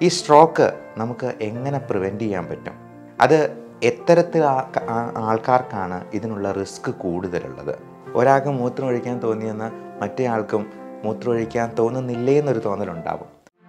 ഈ സ്ട്രോക്ക് നമുക്ക് എങ്ങനെ പ്രിവെൻറ്റ് ചെയ്യാൻ പറ്റും അത് എത്തരത്തിൽ ആ- ആ- ആൾക്കാർക്കാണ് ഇതിനുള്ള റിസ്ക് കൂടുതലുള്ളത് ഒരാൾക്ക് മൂത്രം ഒഴിക്കാൻ തോന്നിയെന്ന് മറ്റേ ആൾക്കും മൂത്രം ഒഴിക്കാൻ തോന്നുന്നില്ലേ എന്നൊരു തോന്നലുണ്ടാവും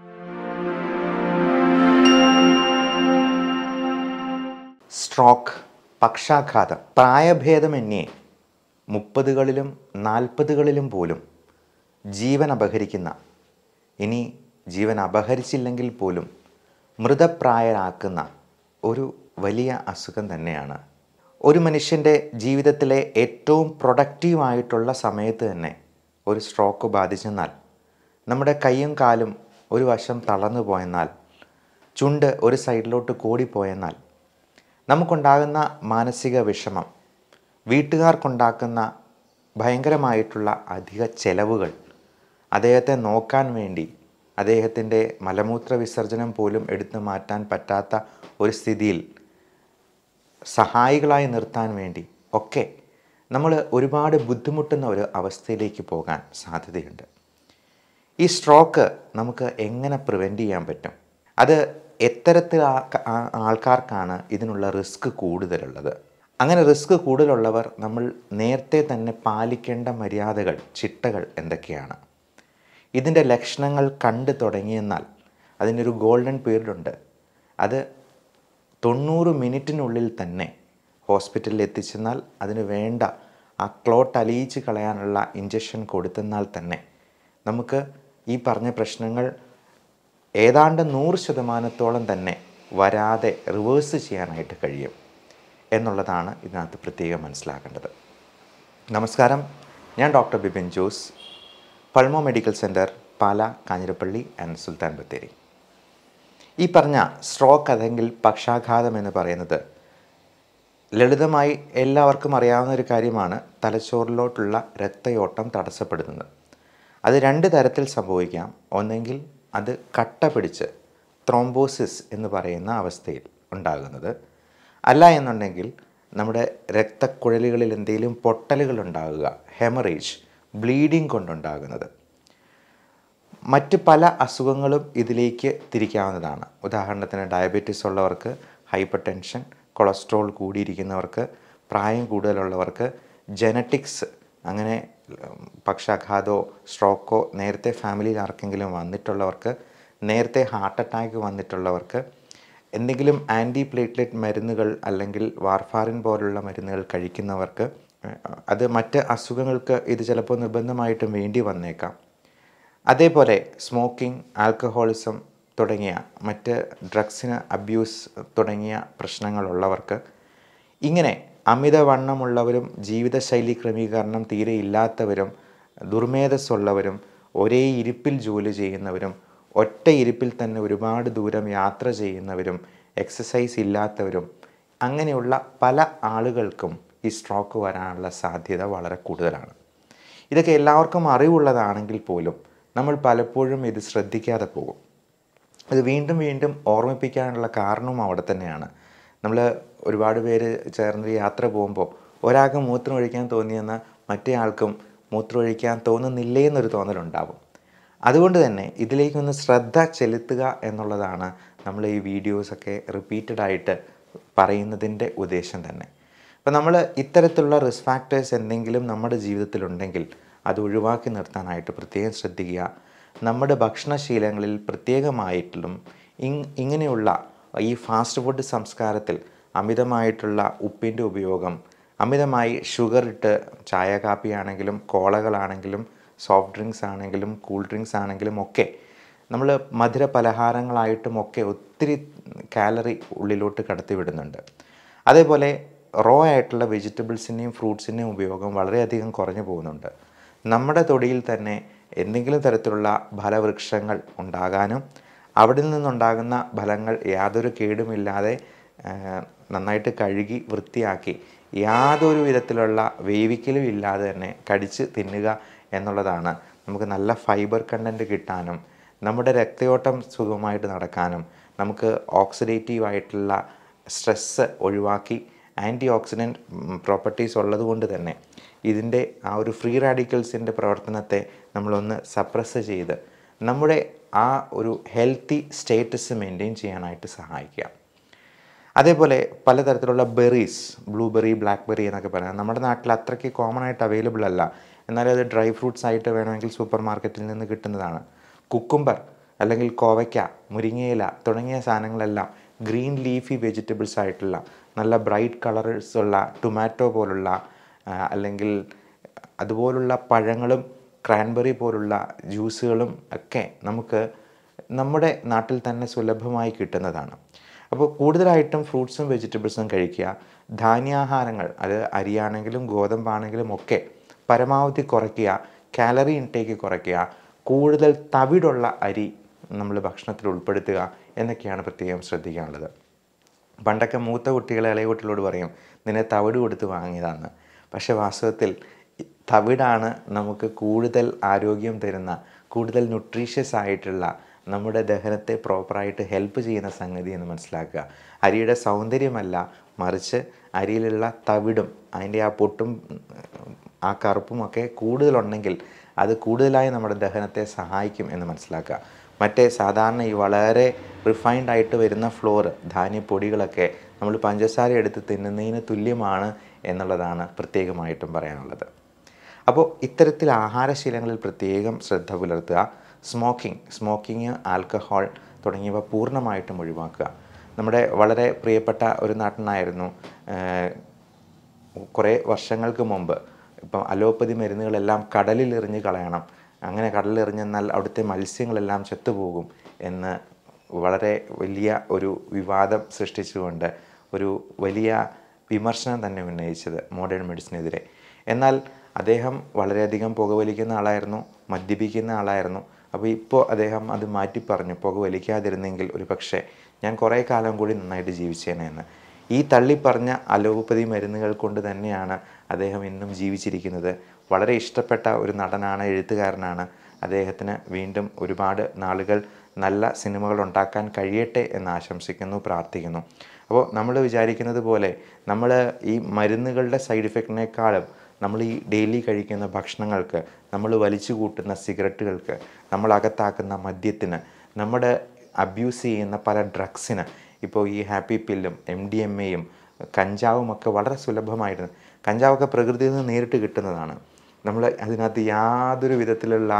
സ്ട്രോക്ക് പക്ഷാഘാതം പ്രായഭേദമന്യേ മുപ്പതുകളിലും നാൽപ്പതുകളിലും പോലും ജീവൻ അപഹരിക്കുന്ന ഇനി ജീവൻ അപഹരിച്ചില്ലെങ്കിൽ പോലും മൃതപ്രായരാക്കുന്ന ഒരു വലിയ അസുഖം തന്നെയാണ് ഒരു മനുഷ്യൻ്റെ ജീവിതത്തിലെ ഏറ്റവും പ്രൊഡക്റ്റീവായിട്ടുള്ള സമയത്ത് തന്നെ ഒരു സ്ട്രോക്ക് ബാധിച്ചെന്നാൽ നമ്മുടെ കൈയും കാലും ഒരു വശം തളർന്നു പോയെന്നാൽ ചുണ്ട് ഒരു സൈഡിലോട്ട് കൂടിപ്പോയെന്നാൽ നമുക്കുണ്ടാകുന്ന മാനസിക വിഷമം വീട്ടുകാർക്കുണ്ടാക്കുന്ന ഭയങ്കരമായിട്ടുള്ള അധിക ചെലവുകൾ അദ്ദേഹത്തെ നോക്കാൻ വേണ്ടി അദ്ദേഹത്തിൻ്റെ മലമൂത്ര വിസർജനം പോലും എടുത്തു മാറ്റാൻ പറ്റാത്ത ഒരു സ്ഥിതിയിൽ സഹായികളായി നിർത്താൻ വേണ്ടി ഒക്കെ നമ്മൾ ഒരുപാട് ബുദ്ധിമുട്ടുന്ന ഒരു അവസ്ഥയിലേക്ക് പോകാൻ സാധ്യതയുണ്ട് ഈ സ്ട്രോക്ക് നമുക്ക് എങ്ങനെ പ്രിവെൻറ്റ് ചെയ്യാൻ പറ്റും അത് എത്തരത്തിൽ ആ- ആ- ആൾക്കാർക്കാണ് ഇതിനുള്ള റിസ്ക് കൂടുതലുള്ളത് അങ്ങനെ റിസ്ക് കൂടുതലുള്ളവർ നമ്മൾ നേരത്തെ തന്നെ പാലിക്കേണ്ട മര്യാദകൾ ചിട്ടകൾ എന്തൊക്കെയാണ് ഇതിൻ്റെ ലക്ഷണങ്ങൾ കണ്ടു തുടങ്ങിയെന്നാൽ അതിനൊരു ഗോൾഡൻ പീരീഡ് ഉണ്ട് അത് തൊണ്ണൂറ് മിനിറ്റിനുള്ളിൽ തന്നെ ഹോസ്പിറ്റലിൽ എത്തിച്ചെന്നാൽ അതിന് വേണ്ട ആ ക്ലോട്ട് അലിയിച്ച് കളയാനുള്ള ഇഞ്ചക്ഷൻ കൊടുത്തെന്നാൽ തന്നെ നമുക്ക് ഈ പറഞ്ഞ പ്രശ്നങ്ങൾ ഏതാണ്ട് നൂറ് ശതമാനത്തോളം തന്നെ വരാതെ റിവേഴ്സ് ചെയ്യാനായിട്ട് കഴിയും എന്നുള്ളതാണ് ഇതിനകത്ത് പ്രത്യേകം മനസ്സിലാക്കേണ്ടത് നമസ്കാരം ഞാൻ doctor Bipin Jose Pulmo medical centre Pala Kanjirappally and Sultan Bathery ഈ പറഞ്ഞ സ്ട്രോക്ക് അല്ലെങ്കിൽ പക്ഷാഘാതം എന്ന് പറയുന്നത് ലളിതമായി എല്ലാവർക്കും അറിയാവുന്ന ഒരു കാര്യമാണ് തലച്ചോറിലോട്ടുള്ള രക്തയോട്ടം തടസ്സപ്പെടുന്നത് അത് രണ്ട് തരത്തിൽ സംഭവിക്കാം ഒന്നെങ്കിൽ അത് കട്ട പിടിച്ച് ത്രോംബോസിസ് എന്ന് പറയുന്ന അവസ്ഥയിൽ ഉണ്ടാകുന്നത് അല്ല എന്നുണ്ടെങ്കിൽ നമ്മുടെ രക്തക്കുഴലുകളിൽ എന്തെങ്കിലും പൊട്ടലുകൾ ഉണ്ടാകുക ഹെമറേജ് ബ്ലീഡിങ് കൊണ്ടുണ്ടാകുന്നത് മറ്റ് പല അസുഖങ്ങളും ഇതിലേക്ക് തിരിക്കാവുന്നതാണ് ഉദാഹരണത്തിന് ഡയബറ്റീസ് ഉള്ളവർക്ക് ഹൈപ്പർ ടെൻഷൻ കൊളസ്ട്രോൾ കൂടിയിരിക്കുന്നവർക്ക് പ്രായം കൂടുതലുള്ളവർക്ക് ജനറ്റിക്സ് അങ്ങനെ ഉം, പക്ഷാഘാതമോ സ്ട്രോക്കോ നേരത്തെ ഫാമിലിയിൽ ആർക്കെങ്കിലും വന്നിട്ടുള്ളവർക്ക് നേരത്തെ ഹാർട്ട് അറ്റാക്ക് വന്നിട്ടുള്ളവർക്ക് എന്തെങ്കിലും ആൻറ്റി പ്ലേറ്റ്ലെറ്റ് മരുന്നുകൾ അല്ലെങ്കിൽ വാർഫാറിൻ പോലുള്ള മരുന്നുകൾ കഴിക്കുന്നവർക്ക് ഏഹ്, അത് മറ്റ് അസുഖങ്ങൾക്ക് ഇത് ചിലപ്പോൾ നിർബന്ധമായിട്ടും വേണ്ടി വന്നേക്കാം അതേപോലെ സ്മോക്കിംഗ് ആൽക്കഹോളിസം തുടങ്ങിയ മറ്റ് ഡ്രഗ്സിന് അബ്യൂസ് തുടങ്ങിയ പ്രശ്നങ്ങളുള്ളവർക്ക് ഇങ്ങനെ അമിതവണ്ണമുള്ളവരും ജീവിതശൈലി ക്രമീകരണം തീരെ ഇല്ലാത്തവരും ദുർമേധസ്സുള്ളവരും ഒരേ ഇരിപ്പിൽ ജോലി ചെയ്യുന്നവരും ഒറ്റ ഇരിപ്പിൽ തന്നെ ഒരുപാട് ദൂരം യാത്ര ചെയ്യുന്നവരും എക്സസൈസ് ഇല്ലാത്തവരും അങ്ങനെയുള്ള പല ആളുകൾക്കും ഈ സ്ട്രോക്ക് വരാനുള്ള സാധ്യത വളരെ കൂടുതലാണ് ഇതൊക്കെ എല്ലാവർക്കും അറിവുള്ളതാണെങ്കിൽ പോലും നമ്മൾ പലപ്പോഴും ഇത് ശ്രദ്ധിക്കാതെ പോകും അത് വീണ്ടും വീണ്ടും ഓർമ്മിപ്പിക്കാനുള്ള കാരണവും അവിടെ തന്നെയാണ് നമ്മൾ ഒരുപാട് പേര് ചേർന്ന് യാത്ര പോകുമ്പോൾ ഒരാൾക്ക് മൂത്രം ഒഴിക്കാൻ തോന്നിയെന്ന് മറ്റേ ആൾക്കും മൂത്രം ഒഴിക്കാൻ തോന്നുന്നില്ലേ എന്നൊരു തോന്നലുണ്ടാവും അതുകൊണ്ട് തന്നെ ഇതിലേക്കൊന്ന് ശ്രദ്ധ ചെലുത്തുക എന്നുള്ളതാണ് നമ്മൾ ഈ വീഡിയോസൊക്കെ റിപ്പീറ്റഡ് ആയിട്ട് പറയുന്നതിൻ്റെ ഉദ്ദേശം തന്നെ അപ്പോൾ നമ്മൾ ഇത്തരത്തിലുള്ള റിസ്ക് ഫാക്ടേഴ്സ് എന്തെങ്കിലും നമ്മുടെ ജീവിതത്തിലുണ്ടെങ്കിൽ അത് ഒഴിവാക്കി നിർത്താനായിട്ട് പ്രത്യേകം ശ്രദ്ധിക്കുക നമ്മുടെ ഭക്ഷണശീലങ്ങളിൽ പ്രത്യേകമായിട്ടും ഇങ് ഇങ്ങനെയുള്ള ഈ ഫാസ്റ്റ് ഫുഡ് സംസ്കാരത്തിൽ അമിതമായിട്ടുള്ള ഉപ്പിൻ്റെ ഉപയോഗം അമിതമായി ഷുഗർ ഇട്ട് ചായ കാപ്പി ആണെങ്കിലും കോളകളാണെങ്കിലും സോഫ്റ്റ് ഡ്രിങ്ക്സ് ആണെങ്കിലും കൂൾ ഡ്രിങ്ക്സ് ആണെങ്കിലും ഒക്കെ നമ്മൾ മധുര പലഹാരങ്ങളായിട്ടും ഒക്കെ ഒത്തിരി കാലറി ഉള്ളിലോട്ട് കടത്തി വിടുന്നുണ്ട് അതേപോലെ റോ ആയിട്ടുള്ള വെജിറ്റബിൾസിൻ്റെയും ഫ്രൂട്ട്സിൻ്റെയും ഉപയോഗം വളരെയധികം കുറഞ്ഞു പോകുന്നുണ്ട് നമ്മുടെ തൊടിയിൽ തന്നെ എന്തെങ്കിലും തരത്തിലുള്ള ഫലവൃക്ഷങ്ങൾ ഉണ്ടാകാനും അവിടെ നിന്നുണ്ടാകുന്ന ഫലങ്ങൾ യാതൊരു കേടുമില്ലാതെ ആ, നന്നായിട്ട് കഴുകി വൃത്തിയാക്കി യാതൊരു വിധത്തിലുള്ള വേവിക്കലും ഇല്ലാതെ തന്നെ കടിച്ച് തിന്നുക എന്നുള്ളതാണ് നമുക്ക് നല്ല ഫൈബർ കണ്ടൻറ്റ് കിട്ടാനും നമ്മുടെ രക്തയോട്ടം സുഖമായിട്ട് നടക്കാനും നമുക്ക് ഓക്സിഡേറ്റീവ് ആയിട്ടുള്ള സ്ട്രെസ്സ് ഒഴിവാക്കി ആൻറ്റി ഓക്സിഡൻറ്റ് പ്രോപ്പർട്ടീസ് ഉള്ളതുകൊണ്ട് തന്നെ ഇതിൻ്റെ ആ ഒരു ഫ്രീ റാഡിക്കൽസിൻ്റെ പ്രവർത്തനത്തെ നമ്മളൊന്ന് സപ്രസ് ചെയ്ത് നമ്മുടെ ആ ഒരു ഹെൽത്തി സ്റ്റേറ്റസ് മെയിൻറ്റെയിൻ ചെയ്യാനായിട്ട് സഹായിക്കുക അതേപോലെ പലതരത്തിലുള്ള ബെറീസ് ബ്ലൂബെറി ബ്ലാക്ക്ബെറി എന്നൊക്കെ പറയാം നമ്മുടെ നാട്ടിൽ അത്രയ്ക്ക് കോമൺ ആയിട്ട് അവൈലബിൾ അല്ല എന്നാലും അത് ഡ്രൈ ഫ്രൂട്ട്സ് ആയിട്ട് വേണമെങ്കിൽ സൂപ്പർ മാർക്കറ്റിൽ നിന്ന് കിട്ടുന്നതാണ് കുക്കുംബർ അല്ലെങ്കിൽ കോവയ്ക്ക മുരിങ്ങയില തുടങ്ങിയ സാധനങ്ങളെല്ലാം ഗ്രീൻ ലീഫി വെജിറ്റബിൾസ് ആയിട്ടുള്ള നല്ല ബ്രൈറ്റ് കളേഴ്സ് ഉള്ള ടൊമാറ്റോ പോലുള്ള ആ, അല്ലെങ്കിൽ അതുപോലുള്ള പഴങ്ങളും ക്രാൻബെറി പോലുള്ള ജ്യൂസുകളും ഒക്കെ നമുക്ക് നമ്മുടെ നാട്ടിൽ തന്നെ സുലഭമായി കിട്ടുന്നതാണ് അപ്പോൾ കൂടുതലായിട്ടും ഫ്രൂട്ട്സും വെജിറ്റബിൾസും കഴിക്കുക ധാന്യാഹാരങ്ങൾ അത് അരിയാണെങ്കിലും ഗോതമ്പാണെങ്കിലും ഒക്കെ പരമാവധി കുറയ്ക്കുക കാലറി ഇൻടേക്ക് കുറയ്ക്കുക കൂടുതൽ തവിടുള്ള അരി നമ്മൾ ഭക്ഷണത്തിൽ ഉൾപ്പെടുത്തുക എന്നൊക്കെയാണ് പ്രത്യേകം ശ്രദ്ധിക്കാനുള്ളത് പണ്ടൊക്കെ മൂത്ത കുട്ടികളെ ഇളയ കുട്ടികളോട് പറയും നിന്നെ തവിട് കൊടുത്ത് വാങ്ങിയതാണ് പക്ഷേ വാസ്തവത്തിൽ ഈ തവിടാണ് നമുക്ക് കൂടുതൽ ആരോഗ്യം തരുന്ന കൂടുതൽ ന്യൂട്രീഷ്യസ് ആയിട്ടുള്ള നമ്മുടെ ദഹനത്തെ പ്രോപ്പറായിട്ട് ഹെൽപ്പ് ചെയ്യുന്ന സംഗതി എന്ന് മനസ്സിലാക്കുക അരിയുടെ സൗന്ദര്യമല്ല മറിച്ച് അരിയിലുള്ള തവിടും അതിൻ്റെ ആ പൊട്ടും ആ കറുപ്പും ഒക്കെ കൂടുതലുണ്ടെങ്കിൽ അത് കൂടുതലായി നമ്മുടെ ദഹനത്തെ സഹായിക്കും എന്ന് മനസ്സിലാക്കുക മറ്റേ സാധാരണ ഈ വളരെ റിഫൈൻഡ് ആയിട്ട് വരുന്ന ഫ്ലോർ ധാന്യപ്പൊടികളൊക്കെ നമ്മൾ പഞ്ചസാര എടുത്ത് തിന്നുന്നതിന് തുല്യമാണ് എന്നുള്ളതാണ് പ്രത്യേകമായിട്ടും പറയാനുള്ളത് അപ്പോൾ ഇത്തരത്തിൽ ആഹാരശീലങ്ങളിൽ പ്രത്യേകം ശ്രദ്ധ പുലർത്തുക സ്മോക്കിംഗ് സ്മോക്കിങ് ആൽക്കഹോൾ തുടങ്ങിയവ പൂർണ്ണമായിട്ടും ഒഴിവാക്കുക നമ്മുടെ വളരെ പ്രിയപ്പെട്ട ഒരു നടനായിരുന്നു കുറേ വർഷങ്ങൾക്ക് മുമ്പ് ഇപ്പം അലോപ്പതി മരുന്നുകളെല്ലാം കടലിൽ എറിഞ്ഞ് കളയണം അങ്ങനെ കടലിൽ എറിഞ്ഞെന്നാൽ അവിടുത്തെ മത്സ്യങ്ങളെല്ലാം ചത്തുപോകും എന്ന് വളരെ വലിയ ഒരു വിവാദം സൃഷ്ടിച്ചുകൊണ്ട് ഒരു വലിയ വിമർശനം തന്നെ ഉന്നയിച്ചത് മോഡേൺ മെഡിസിനെതിരെ എന്നാൽ അദ്ദേഹം വളരെയധികം പുകവലിക്കുന്ന ആളായിരുന്നു മദ്യപിക്കുന്ന ആളായിരുന്നു അപ്പോൾ ഇപ്പോൾ അദ്ദേഹം അത് മാറ്റി പറഞ്ഞു പുക വലിക്കാതിരുന്നെങ്കിൽ ഒരു പക്ഷേ ഞാൻ കുറേ കാലം കൂടി നന്നായിട്ട് ജീവിച്ചേനെ എന്ന് ഈ തള്ളിപ്പറഞ്ഞ അലോപ്പതി മരുന്നുകൾ കൊണ്ട് തന്നെയാണ് അദ്ദേഹം ഇന്നും ജീവിച്ചിരിക്കുന്നത് വളരെ ഇഷ്ടപ്പെട്ട ഒരു നടനാണ് എഴുത്തുകാരനാണ് അദ്ദേഹത്തിന് വീണ്ടും ഒരുപാട് നാളുകൾ നല്ല സിനിമകൾ ഉണ്ടാക്കാൻ കഴിയട്ടെ എന്ന് ആശംസിക്കുന്നു പ്രാർത്ഥിക്കുന്നു അപ്പോൾ നമ്മൾ വിചാരിക്കുന്നത് പോലെ നമ്മൾ ഈ മരുന്നുകളുടെ സൈഡ് ഇഫക്റ്റിനേക്കാളും നമ്മൾ ഈ ഡെയിലി കഴിക്കുന്ന ഭക്ഷണങ്ങൾക്ക് നമ്മൾ വലിച്ചു കൂട്ടുന്ന സിഗരറ്റുകൾക്ക് നമ്മൾ അകത്താക്കുന്ന മദ്യത്തിന് നമ്മുടെ അബ്യൂസ് ചെയ്യുന്ന പല ഡ്രഗ്സിന് ഇപ്പോൾ ഈ ഹാപ്പി പില്ലും എം ഡി എം എയും കഞ്ചാവും ഒക്കെ വളരെ സുലഭമായിരുന്നു കഞ്ചാവൊക്കെ പ്രകൃതിയിൽ നിന്ന് നേരിട്ട് കിട്ടുന്നതാണ് നമ്മൾ അതിനകത്ത് യാതൊരു വിധത്തിലുള്ള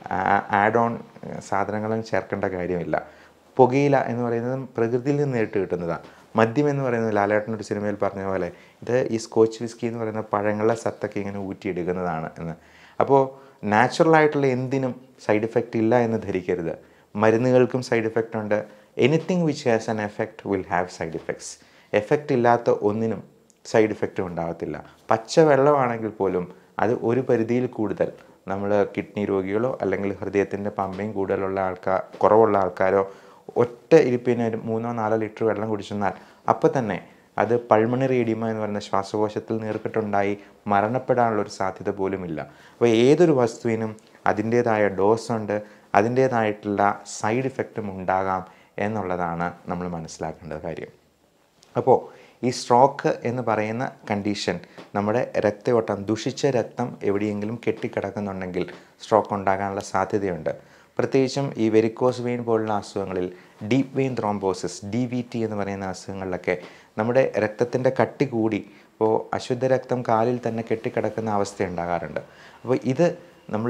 ആഡ് ഓൺ സാധനങ്ങളും ചേർക്കേണ്ട കാര്യമില്ല പുകയില എന്ന് പറയുന്നത് പ്രകൃതിയിൽ നിന്ന് നേരിട്ട് കിട്ടുന്നതാണ് മദ്യം എന്ന് പറയുന്നത് ലാലേട്ടൻ ഒരു സിനിമയിൽ പറഞ്ഞ പോലെ ഇത് ഈ സ്കോച്ച് വിസ്കി എന്ന് പറയുന്ന പഴങ്ങളുടെ സത്തൊക്കെ ഇങ്ങനെ ഊറ്റിയെടുക്കുന്നതാണ് എന്ന് അപ്പോൾ നാച്ചുറൽ ആയിട്ടുള്ള എന്തിനും സൈഡ് ഇഫക്റ്റ് ഇല്ല എന്ന് ധരിക്കരുത് മരുന്നുകൾക്കും സൈഡ് ഇഫക്റ്റ് ഉണ്ട് anything which has an effect will have side effects effect ഇല്ലാത്ത ഒന്നിനും സൈഡ് ഇഫക്റ്റ് ഉണ്ടാകത്തില്ല പച്ച വെള്ളമാണെങ്കിൽ പോലും അത് ഒരു പരിധിയിൽ കൂടുതൽ നമ്മൾ കിഡ്നി രോഗികളോ അല്ലെങ്കിൽ ഹൃദയത്തിൻ്റെ പമ്പയും കൂടുതലുള്ള ആൾക്കാർ കുറവുള്ള ആൾക്കാരോ ഒറ്റ ഇരിപ്പിന് ഒരു മൂന്നോ നാലോ ലിറ്റർ വെള്ളം കുടിച്ചെന്നാൽ അപ്പോൾ തന്നെ അത് പൾമണറി എഡിമ എന്ന് പറയുന്ന ശ്വാസകോശത്തിൽ നീർക്കെട്ടുണ്ടായി മരണപ്പെടാനുള്ള ഒരു സാധ്യത പോലുമില്ല അപ്പോൾ ഏതൊരു വസ്തുവിനും അതിൻ്റേതായ ഡോസ് ഉണ്ട് അതിൻ്റേതായിട്ടുള്ള സൈഡ് ഇഫക്റ്റും ഉണ്ടാകാം എന്നുള്ളതാണ് നമ്മൾ മനസ്സിലാക്കേണ്ട കാര്യം അപ്പോൾ ഈ സ്ട്രോക്ക് എന്ന് പറയുന്ന കണ്ടീഷൻ നമ്മുടെ രക്തയോട്ടം ദുഷിച്ച രക്തം എവിടെയെങ്കിലും കെട്ടിക്കിടക്കുന്നുണ്ടെങ്കിൽ സ്ട്രോക്ക് ഉണ്ടാകാനുള്ള സാധ്യതയുണ്ട് പ്രത്യേകിച്ചും ഈ വെരിക്കോസ് വെയിൻ പോലുള്ള അസുഖങ്ങളിൽ deep vein thrombosis D V T എന്ന് പറയുന്ന അസുഖങ്ങളിലൊക്കെ നമ്മുടെ രക്തത്തിൻ്റെ കട്ടി കൂടി ഇപ്പോൾ അശുദ്ധ രക്തം കാലിൽ തന്നെ കെട്ടിക്കിടക്കുന്ന അവസ്ഥ ഉണ്ടാകാറുണ്ട് അപ്പോൾ ഇത് നമ്മൾ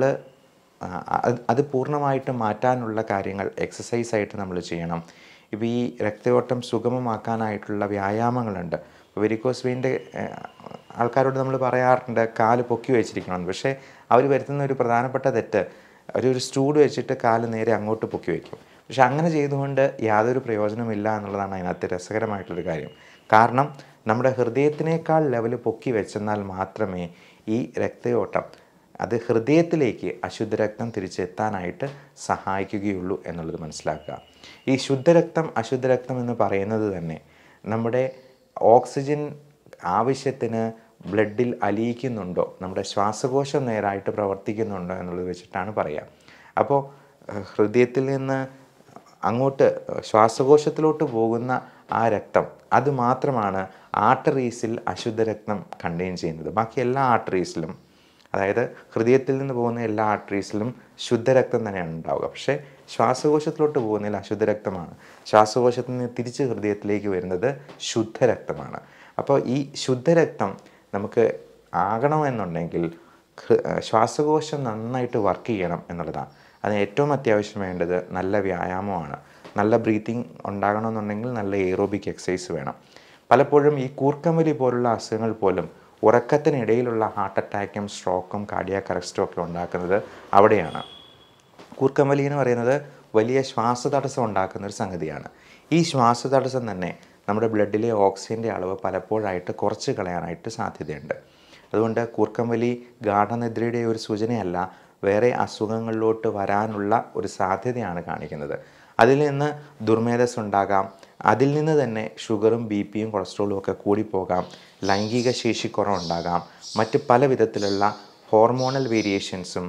അത് പൂർണ്ണമായിട്ടും മാറ്റാനുള്ള കാര്യങ്ങൾ എക്സസൈസ് ആയിട്ട് നമ്മൾ ചെയ്യണം ഇപ്പോൾ ഈ രക്തയോട്ടം സുഗമമാക്കാനായിട്ടുള്ള വ്യായാമങ്ങളുണ്ട് വെരിക്കോസ് വെയിൻ്റെ ആൾക്കാരോട് നമ്മൾ പറയാറുണ്ട് കാല് പൊക്കി വെച്ചിരിക്കണമെന്ന് പക്ഷേ അവർ വരുത്തുന്ന ഒരു പ്രധാനപ്പെട്ട തെറ്റ് ഒരു ഒരു സ്റ്റൂഡ് വെച്ചിട്ട് കാല് നേരെ അങ്ങോട്ട് പൊക്കി വയ്ക്കും പക്ഷെ അങ്ങനെ ചെയ്തുകൊണ്ട് യാതൊരു പ്രയോജനമില്ല എന്നുള്ളതാണ് അതിനകത്ത് രസകരമായിട്ടൊരു കാര്യം കാരണം നമ്മുടെ ഹൃദയത്തിനേക്കാൾ ലെവൽ പൊക്കി വെച്ചെന്നാൽ മാത്രമേ ഈ രക്തയോട്ടം അത് ഹൃദയത്തിലേക്ക് അശുദ്ധരക്തം തിരിച്ചെത്താനായിട്ട് സഹായിക്കുകയുള്ളൂ എന്നുള്ളത് മനസ്സിലാക്കുക ഈ ശുദ്ധരക്തം അശുദ്ധരക്തം എന്ന് പറയുന്നത് തന്നെ നമ്മുടെ ഓക്സിജൻ ആവശ്യത്തിന് ബ്ലഡിൽ അലിയിക്കുന്നുണ്ടോ നമ്മുടെ ശ്വാസകോശം നേരായിട്ട് പ്രവർത്തിക്കുന്നുണ്ടോ എന്നുള്ളത് വെച്ചിട്ടാണ് പറയുക അപ്പോൾ ഹൃദയത്തിൽ നിന്ന് അങ്ങോട്ട് ശ്വാസകോശത്തിലോട്ട് പോകുന്ന ആ രക്തം അത് മാത്രമാണ് ആർട്ടറീസിൽ അശുദ്ധ രക്തം കണ്ടെയ്ൻ ചെയ്യുന്നത് ബാക്കി എല്ലാ ആർട്ടറീസിലും അതായത് ഹൃദയത്തിൽ നിന്ന് പോകുന്ന എല്ലാ ആർട്ടറീസിലും ശുദ്ധരക്തം തന്നെയാണ് ഉണ്ടാവുക പക്ഷേ ശ്വാസകോശത്തിലോട്ട് പോകുന്നതിൽ അശുദ്ധരക്തമാണ് ശ്വാസകോശത്തിൽ നിന്ന് തിരിച്ച് ഹൃദയത്തിലേക്ക് വരുന്നത് ശുദ്ധരക്തമാണ് അപ്പോൾ ഈ ശുദ്ധരക്തം നമുക്ക് ആകണമെന്നുണ്ടെങ്കിൽ ഹൃ- ശ്വാസകോശം നന്നായിട്ട് വർക്ക് ചെയ്യണം എന്നുള്ളതാണ് അതിന് ഏറ്റവും അത്യാവശ്യം വേണ്ടത് നല്ല വ്യായാമമാണ് നല്ല ബ്രീത്തിങ് ഉണ്ടാകണമെന്നുണ്ടെങ്കിൽ നല്ല എയറോബിക് എക്സസൈസ് വേണം പലപ്പോഴും ഈ കൂർക്കമ്പലി പോലുള്ള അസുഖങ്ങൾ പോലും ഉറക്കത്തിനിടയിലുള്ള ഹാർട്ട് അറ്റാക്കും സ്ട്രോക്കും കാർഡിയാക് അറസ്റ്റും ഒക്കെ ഉണ്ടാക്കുന്നത് അവിടെയാണ് കൂർക്കമ്പലി എന്ന് പറയുന്നത് വലിയ ശ്വാസതടസ്സം ഉണ്ടാക്കുന്ന ഒരു സംഗതിയാണ് ഈ ശ്വാസതടസ്സം തന്നെ നമ്മുടെ ബ്ലഡിലെ ഓക്സിജൻ്റെ അളവ് പലപ്പോഴായിട്ട് കുറച്ച് കളയാനായിട്ട് സാധ്യതയുണ്ട് അതുകൊണ്ട് കൂർക്കമ്പലി ഗാഠനിദ്രയുടെ ഒരു സൂചനയല്ല വേറെ അസുഖങ്ങളിലോട്ട് വരാനുള്ള ഒരു സാധ്യതയാണ് കാണിക്കുന്നത് അതിൽ നിന്ന് ദുർമേധസ് ഉണ്ടാകാം അതിൽ നിന്ന് തന്നെ ഷുഗറും ബി പിയും കൊളസ്ട്രോളും ഒക്കെ കൂടിപ്പോകാം ലൈംഗിക ശേഷി കുറവുണ്ടാകാം മറ്റ് പല വിധത്തിലുള്ള ഹോർമോണൽ വേരിയേഷൻസും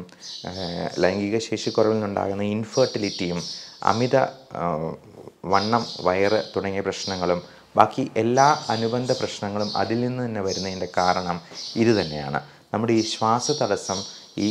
ലൈംഗിക ശേഷിക്കുറവിൽ നിന്നുണ്ടാകുന്ന ഇൻഫെർട്ടിലിറ്റിയും അമിത ആ, വണ്ണം വയറ് തുടങ്ങിയ പ്രശ്നങ്ങളും ബാക്കി എല്ലാ അനുബന്ധ പ്രശ്നങ്ങളും അതിൽ നിന്ന് തന്നെ വരുന്നതിൻ്റെ കാരണം ഇത് തന്നെയാണ് നമ്മുടെ ഈ ശ്വാസതടസ്സം ഈ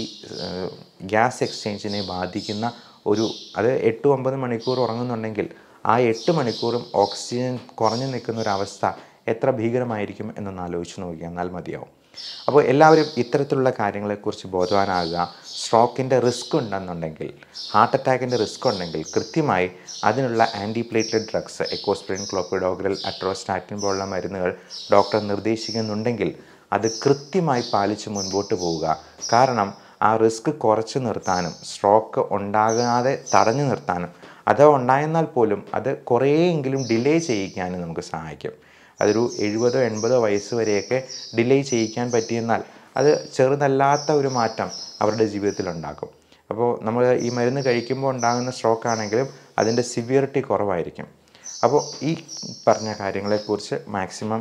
ഗ്യാസ് എക്സ്ചേഞ്ചിനെ ബാധിക്കുന്ന ഒരു അത് എട്ട് ഒമ്പത് മണിക്കൂർ ഉറങ്ങുന്നുണ്ടെങ്കിൽ ആ എട്ട് മണിക്കൂറും ഓക്സിജൻ കുറഞ്ഞു നിൽക്കുന്ന ഒരു അവസ്ഥ എത്ര ഭീകരമായിരിക്കും എന്നൊന്ന് ആലോചിച്ച് നോക്കുക എന്നാൽ മതിയാവും അപ്പോൾ എല്ലാവരും ഇത്തരത്തിലുള്ള കാര്യങ്ങളെക്കുറിച്ച് ബോധവാനാകുക സ്ട്രോക്കിൻ്റെ റിസ്ക് ഉണ്ടെന്നുണ്ടെങ്കിൽ ഹാർട്ട് അറ്റാക്കിൻ്റെ റിസ്ക് ഉണ്ടെങ്കിൽ കൃത്യമായി അതിനുള്ള anti platelet drugs Ecosprin clopidogrel atorvastatin പോലുള്ള മരുന്നുകൾ ഡോക്ടർ നിർദ്ദേശിക്കുന്നുണ്ടെങ്കിൽ അത് കൃത്യമായി പാലിച്ച് മുൻപോട്ട് പോവുക കാരണം ആ റിസ്ക് കുറച്ച് നിർത്താനും സ്ട്രോക്ക് ഉണ്ടാകാതെ തടഞ്ഞു നിർത്താനും അഥവാ ഉണ്ടായെന്നാൽ പോലും അത് കുറേയെങ്കിലും ഡിലേ ചെയ്യിക്കാനും നമുക്ക് സഹായിക്കും അതൊരു എഴുപതോ എൺപതോ വയസ്സ് വരെയൊക്കെ ഡിലേ ചെയ്യിക്കാൻ പറ്റിയെന്നാൽ അത് ചെറുതല്ലാത്ത ഒരു മാറ്റം അവരുടെ ജീവിതത്തിൽ ഉണ്ടാക്കും അപ്പോൾ നമ്മൾ ഈ മരുന്ന് കഴിക്കുമ്പോൾ ഉണ്ടാകുന്ന സ്ട്രോക്ക് ആണെങ്കിലും അതിൻ്റെ സിവിയറിറ്റി കുറവായിരിക്കും അപ്പോൾ ഈ പറഞ്ഞ കാര്യങ്ങളെക്കുറിച്ച് മാക്സിമം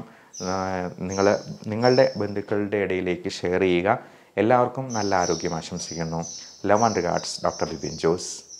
നിങ്ങൾ നിങ്ങളുടെ ബന്ധുക്കളുടെ ഇടയിലേക്ക് ഷെയർ ചെയ്യുക എല്ലാവർക്കും നല്ല ആരോഗ്യം ആശംസിക്കുന്നു love and regards doctor Bipin Jose